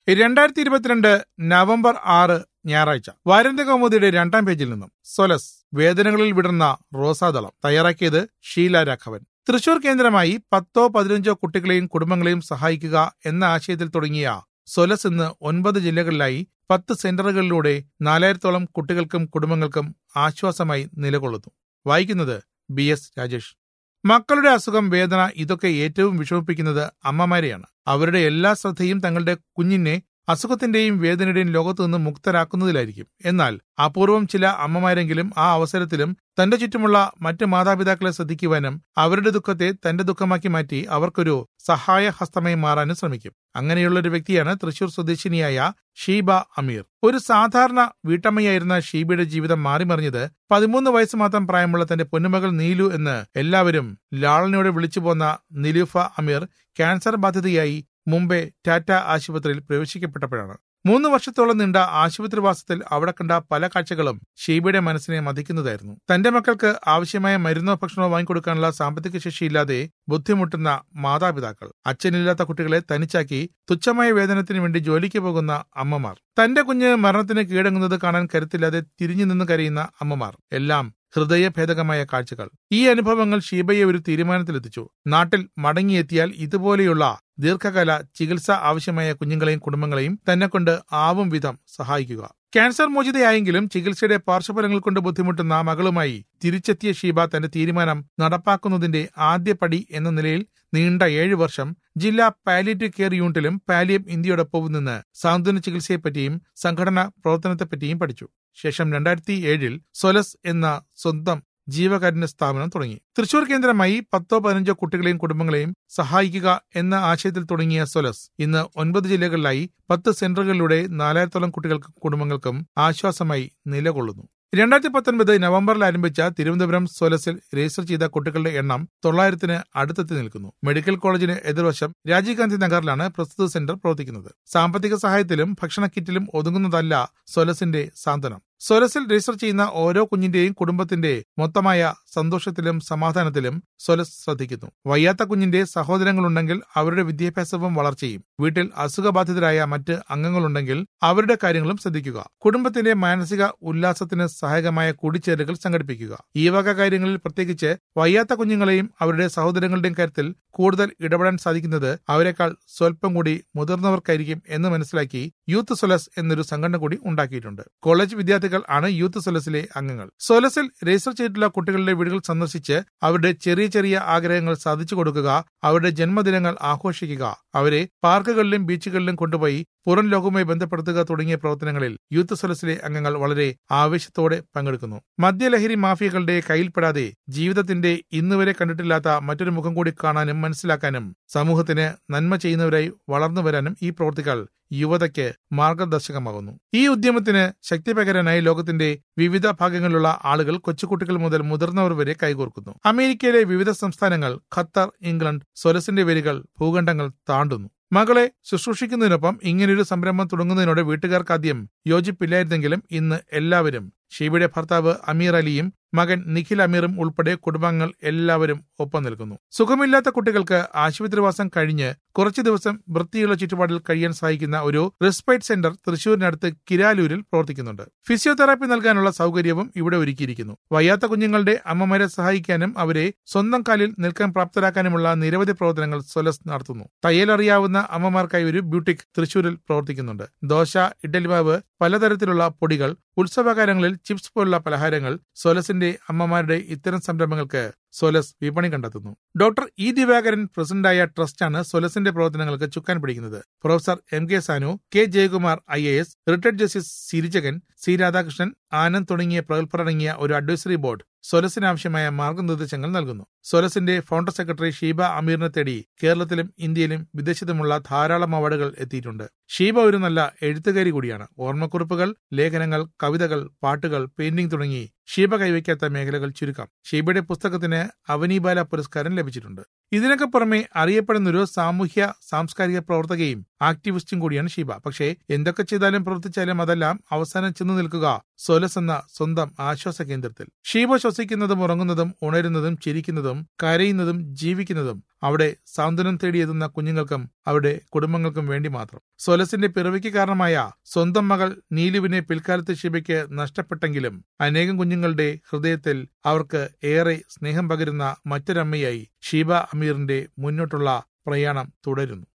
രണ്ടായിരത്തി ഇരുപത്തിരണ്ട് നവംബർ ആറ് ഞായറാഴ്ച വാരന്ത്യ കൗമുദിയുടെ രണ്ടാം പേജിൽ നിന്നും സൊലസ് വേദനകളിൽ വിടുന്ന റോസാദളം തയ്യാറാക്കിയത് ഷീല രാഘവൻ തൃശൂർ കേന്ദ്രമായി പത്തോ പതിനഞ്ചോ കുട്ടികളെയും കുടുംബങ്ങളെയും സഹായിക്കുക എന്ന ആശയത്തിൽ തുടങ്ങിയ സൊലസ് ഇന്ന് ഒൻപത് ജില്ലകളിലായി പത്ത് സെന്ററുകളിലൂടെ നാലായിരത്തോളം കുട്ടികൾക്കും കുടുംബങ്ങൾക്കും ആശ്വാസമായി നിലകൊള്ളുന്നു വായിക്കുന്നത് ബി എസ് രാജേഷ് മക്കളുടെ അസുഖം വേദന ഇതൊക്കെ ഏറ്റവും വിഷമിപ്പിക്കുന്നത് അമ്മമാരെയാണ് അവരുടെ എല്ലാ ശ്രദ്ധയും തങ്ങളുടെ കുഞ്ഞിനെ അസുഖത്തിന്റെയും വേദനയുടെയും ലോകത്തു നിന്ന് മുക്തരാക്കുന്നതിലായിരിക്കും എന്നാൽ അപൂർവം ചില അമ്മമാരെങ്കിലും ആ അവസരത്തിലും തന്റെ ചുറ്റുമുള്ള മറ്റ് മാതാപിതാക്കളെ ശ്രദ്ധിക്കുവാനും അവരുടെ ദുഃഖത്തെ തന്റെ ദുഃഖമാക്കി മാറ്റി അവർക്കൊരു സഹായ ഹസ്തമായി മാറാനും ശ്രമിക്കും അങ്ങനെയുള്ള ഒരു വ്യക്തിയാണ് തൃശൂർ സ്വദേശിനിയായ ഷീബ അമീർ ഒരു സാധാരണ വീട്ടമ്മയായിരുന്ന ഷീബയുടെ ജീവിതം മാറിമറിഞ്ഞത് പതിമൂന്ന് വയസ്സ് മാത്രം പ്രായമുള്ള തന്റെ പൊന്നുമകൾ നീലു എന്ന് എല്ലാവരും ലാളനയോടെ വിളിച്ചു പോന്ന നിലൂഫ അമീർ ക്യാൻസർ ബാധിതയായി മുംബൈ ടാറ്റ ആശുപത്രിയിൽ പ്രവേശിക്കപ്പെട്ടപ്പോഴാണ് മൂന്ന് വർഷത്തോളം നീണ്ട ആശുപത്രിവാസത്തിൽ അവിടെ കണ്ട പല കാഴ്ചകളും ഷീബയുടെ മനസ്സിനെ മതിക്കുന്നതായിരുന്നു തന്റെ മക്കൾക്ക് ആവശ്യമായ മരുന്നോ ഭക്ഷണമോ വാങ്ങിക്കൊടുക്കാനുള്ള സാമ്പത്തിക ശേഷിയില്ലാതെ ബുദ്ധിമുട്ടുന്ന മാതാപിതാക്കൾ അച്ഛനില്ലാത്ത കുട്ടികളെ തനിച്ചാക്കി തുച്ഛമായ വേതനത്തിന് വേണ്ടി ജോലിക്ക് പോകുന്ന അമ്മമാർ തന്റെ കുഞ്ഞ് മരണത്തിന് കീഴടങ്ങുന്നത് കാണാൻ കരുത്തില്ലാതെ തിരിഞ്ഞു നിന്ന് കരയുന്ന അമ്മമാർ എല്ലാം ഹൃദയഭേദകമായ കാഴ്ചകൾ ഈ അനുഭവങ്ങൾ ഷീബയെ ഒരു തീരുമാനത്തിലെത്തിച്ചു നാട്ടിൽ മടങ്ങിയെത്തിയാൽ ഇതുപോലെയുള്ള ദീർഘകാല ചികിത്സ ആവശ്യമായ കുഞ്ഞുങ്ങളെയും കുടുംബങ്ങളെയും തന്നെ കൊണ്ട് ആവും വിധം സഹായിക്കുക ക്യാൻസർ മോചിതയായെങ്കിലും ചികിത്സയുടെ പാർശ്വഫലങ്ങൾ കൊണ്ട് ബുദ്ധിമുട്ടുന്ന മകളുമായി തിരിച്ചെത്തിയ ഷീബ തന്റെ തീരുമാനം നടപ്പാക്കുന്നതിന്റെ ആദ്യ പടി എന്ന നിലയിൽ നീണ്ട ഏഴു വർഷം ജില്ലാ പാലിയേറ്റീവ് കെയർ യൂണിറ്റിലും പാലിയം ഇന്ത്യയോടൊപ്പവും നിന്ന് സാന്ത്വന ചികിത്സയെപ്പറ്റിയും സംഘടനാ പ്രവർത്തനത്തെപ്പറ്റിയും പഠിച്ചു ശേഷം രണ്ടായിരത്തി ഏഴിൽ സൊലസ് എന്ന സ്വന്തം ജീവകാരുണ്യ സ്ഥാപനം തുടങ്ങി തൃശൂർ കേന്ദ്രമായി പത്തോ പതിനഞ്ചോ കുട്ടികളെയും കുടുംബങ്ങളെയും സഹായിക്കുക എന്ന ആശയത്തിൽ തുടങ്ങിയ സൊലസ് ഇന്ന് ഒൻപത് ജില്ലകളിലായി പത്ത് സെന്ററുകളിലൂടെ നാലായിരത്തോളം കുട്ടികൾക്കും കുടുംബങ്ങൾക്കും ആശ്വാസമായി നിലകൊള്ളുന്നു രണ്ടായിരത്തി പത്തൊൻപത് നവംബറിൽ ആരംഭിച്ച തിരുവനന്തപുരം സൊലസിൽ രജിസ്റ്റർ ചെയ്ത കുട്ടികളുടെ എണ്ണം തൊള്ളായിരത്തിന് അടുത്തെത്തി നിൽക്കുന്നു മെഡിക്കൽ കോളേജിന് എതിർവശം രാജീവ് ഗാന്ധി നഗറിലാണ് പ്രസ്തുത സെന്റർ പ്രവർത്തിക്കുന്നത് സാമ്പത്തിക സഹായത്തിലും ഭക്ഷണ കിറ്റിലും ഒതുങ്ങുന്നതല്ല സൊലസിന്റെ സാന്ത്വനം സൊലസിൽ രജിസ്റ്റർ ചെയ്യുന്ന ഓരോ കുഞ്ഞിന്റെയും കുടുംബത്തിന്റെ മൊത്തമായ സന്തോഷത്തിലും സമാധാനത്തിലും സൊലസ് ശ്രദ്ധിക്കുന്നു വയ്യാത്ത കുഞ്ഞിന്റെ സഹോദരങ്ങളുണ്ടെങ്കിൽ അവരുടെ വിദ്യാഭ്യാസവും വളർച്ചയും വീട്ടിൽ അസുഖബാധിതരായ മറ്റ് അംഗങ്ങളുണ്ടെങ്കിൽ അവരുടെ കാര്യങ്ങളും ശ്രദ്ധിക്കുക കുടുംബത്തിന്റെ മാനസിക ഉല്ലാസത്തിന് സഹായകമായ കൂടിച്ചേരലുകൾ സംഘടിപ്പിക്കുക ഈ വക കാര്യങ്ങളിൽ പ്രത്യേകിച്ച് വയ്യാത്ത കുഞ്ഞുങ്ങളെയും അവരുടെ സഹോദരങ്ങളുടെയും കാര്യത്തിൽ കൂടുതൽ ഇടപെടാൻ സാധിക്കുന്നത് അവരെക്കാൾ സ്വല്പം കൂടി മുതിർന്നവർക്കായിരിക്കും എന്ന് മനസ്സിലാക്കി യൂത്ത് സൊലസ് എന്നൊരു സംഘടന കൂടി ഉണ്ടാക്കിയിട്ടുണ്ട് കോളേജ് വിദ്യാർത്ഥികൾ ആണ് യൂത്ത് സൊലസിലെ അംഗങ്ങൾ സൊലസിൽ രജിസ്റ്റർ ചെയ്തിട്ടുള്ള കുട്ടികളുടെ വീടുകൾ സന്ദർശിച്ച് അവരുടെ ചെറിയ ചെറിയ ആഗ്രഹങ്ങൾ സാധിച്ചു കൊടുക്കുക അവരുടെ ജന്മദിനങ്ങൾ ആഘോഷിക്കുക അവരെ പാർക്കുകളിലും ബീച്ചുകളിലും കൊണ്ടുപോയി പുറം ലോകവുമായി ബന്ധപ്പെടുത്തുക തുടങ്ങിയ പ്രവർത്തനങ്ങളിൽ യൂത്ത് സൊലസിലെ അംഗങ്ങൾ വളരെ ആവേശത്തോടെ പങ്കെടുക്കുന്നു മദ്യലഹരി മാഫിയകളുടെ കയ്യിൽപ്പെടാതെ ജീവിതത്തിന്റെ ഇന്നുവരെ കണ്ടിട്ടില്ലാത്ത മറ്റൊരു മുഖം കൂടി കാണാനും മനസ്സിലാക്കാനും സമൂഹത്തിന് നന്മ ചെയ്യുന്നവരായി വളർന്നു വരാനും ഈ പ്രവൃത്തികൾ യുവതയ്ക്ക് മാർഗദർശകമാകുന്നു ഈ ഉദ്യമത്തിന് ശക്തി പകരാനായി ലോകത്തിന്റെ വിവിധ ഭാഗങ്ങളിലുള്ള ആളുകൾ കൊച്ചുകുട്ടികൾ മുതൽ മുതിർന്നവർ വരെ കൈകോർക്കുന്നു അമേരിക്കയിലെ വിവിധ സംസ്ഥാനങ്ങൾ ഖത്തർ ഇംഗ്ലണ്ട് സൊലസിന്റെ വേരുകൾ ഭൂഖണ്ഡങ്ങൾ താണ്ടുന്നു മകളെ ശുശ്രൂഷിക്കുന്നതിനൊപ്പം ഇങ്ങനെയൊരു സംരംഭം തുടങ്ങുന്നതിനോട് വീട്ടുകാർക്ക് ആദ്യം യോജിപ്പില്ലായിരുന്നെങ്കിലും ഇന്ന് എല്ലാവരും ഷീബയുടെ ഭർത്താവ് അമീർ അലിയും മകൻ നിഖിൽ അമീറും ഉൾപ്പെടെ കുടുംബാംഗങ്ങൾ എല്ലാവരും ഒപ്പം നിൽക്കുന്നു സുഖമില്ലാത്ത കുട്ടികൾക്ക് ആശുപത്രിവാസം കഴിഞ്ഞ് കുറച്ചു ദിവസം വൃത്തിയുള്ള ചുറ്റുപാടിൽ കഴിയാൻ സഹായിക്കുന്ന ഒരു റിസ്പൈറ്റ് സെന്റർ തൃശൂരിനടുത്ത് കിരാലൂരിൽ പ്രവർത്തിക്കുന്നുണ്ട് ഫിസിയോതെറാപ്പി നൽകാനുള്ള സൗകര്യവും ഇവിടെ ഒരുക്കിയിരിക്കുന്നു വയ്യാത്ത കുഞ്ഞുങ്ങളുടെ അമ്മമാരെ സഹായിക്കാനും അവരെ സ്വന്തം കാലിൽ നിൽക്കാൻ പ്രാപ്തരാക്കാനുമുള്ള നിരവധി പ്രവർത്തനങ്ങൾ സൊലസ് നടത്തുന്നു തയ്യലറിയാവുന്ന അമ്മമാർക്കായി ഒരു ബ്യൂട്ടിക് തൃശൂരിൽ പ്രവർത്തിക്കുന്നുണ്ട് ദോശ ഇഡലിമാവ് പലതരത്തിലുള്ള പൊടികൾ ഉത്സവകാലങ്ങളിൽ ചിപ്സ് പോലുള്ള പലഹാരങ്ങൾ സൊലസിന്റെ അമ്മമാരുടെ ഇത്തരം സംരംഭങ്ങൾക്ക് സൊലസ് വിപണി കണ്ടെത്തുന്നു ഡോക്ടർ ഇ ദിവാകരൻ പ്രസിഡന്റായ ട്രസ്റ്റാണ് സൊലസിന്റെ പ്രവർത്തനങ്ങൾക്ക് ചുക്കാൻ പിടിക്കുന്നത് professor M K Sanu K Jayakumar I A S retired justice Sirijagan C Radhakrishnan Anand തുടങ്ങിയ പ്രഗത്ഭരടങ്ങിയ ഒരു അഡ്വൈസറി ബോർഡ് സൊലസിന് ആവശ്യമായ മാർഗനിർദ്ദേശങ്ങൾ നൽകുന്നു സൊലസിന്റെ ഫൗണ്ടർ സെക്രട്ടറി ഷീബ അമീറിനെ തേടി കേരളത്തിലും ഇന്ത്യയിലും വിദേശത്തുമുള്ള ധാരാളം അവാർഡുകൾ എത്തിയിട്ടുണ്ട് ഷീബ ഒരു നല്ല എഴുത്തുകാരി കൂടിയാണ് ഓർമ്മക്കുറിപ്പുകൾ ലേഖനങ്ങൾ കവിതകൾ പാട്ടുകൾ പെയിന്റിംഗ് തുടങ്ങി ഷീബ കൈവയ്ക്കാത്ത മേഖലകൾ ചുരുക്കം ഷീബയുടെ പുസ്തകത്തിന് അവനീബാല പുരസ്കാരം ലഭിച്ചിട്ടുണ്ട് ഇതിനൊക്കെ പുറമെ അറിയപ്പെടുന്നൊരു സാമൂഹ്യ സാംസ്കാരിക പ്രവർത്തകയും ആക്ടിവിസ്റ്റും കൂടിയാണ് ഷീബ പക്ഷേ എന്തൊക്കെ ചെയ്താലും പ്രവർത്തിച്ചാലും അതെല്ലാം അവസാനം ചെന്നു നിൽക്കുക സൊലസ് എന്ന സ്വന്തം ആശ്വാസ കേന്ദ്രത്തിൽ ഷീബ ശ്വസിക്കുന്നതും ഉറങ്ങുന്നതും ഉണരുന്നതും ചിരിക്കുന്നതും കരയുന്നതും ജീവിക്കുന്നതും അവിടെ സാന്ത്വനം തേടിയെത്തുന്ന കുഞ്ഞുങ്ങൾക്കും അവരുടെ കുടുംബങ്ങൾക്കും വേണ്ടി മാത്രം സൊലസിന്റെ പിറവിക്ക് കാരണമായ സ്വന്തം മകൾ നീലുവിനെ പിൽക്കാലത്ത് ഷീബയ്ക്ക് നഷ്ടപ്പെട്ടെങ്കിലും അനേകം കുഞ്ഞുങ്ങളുടെ ഹൃദയത്തിൽ അവർക്ക് ഏറെ സ്നേഹം പകരുന്ന മറ്റൊരമ്മയായി ഷീബ അമീറിന്റെ മുന്നോട്ടുള്ള പ്രയാണം തുടരുന്നു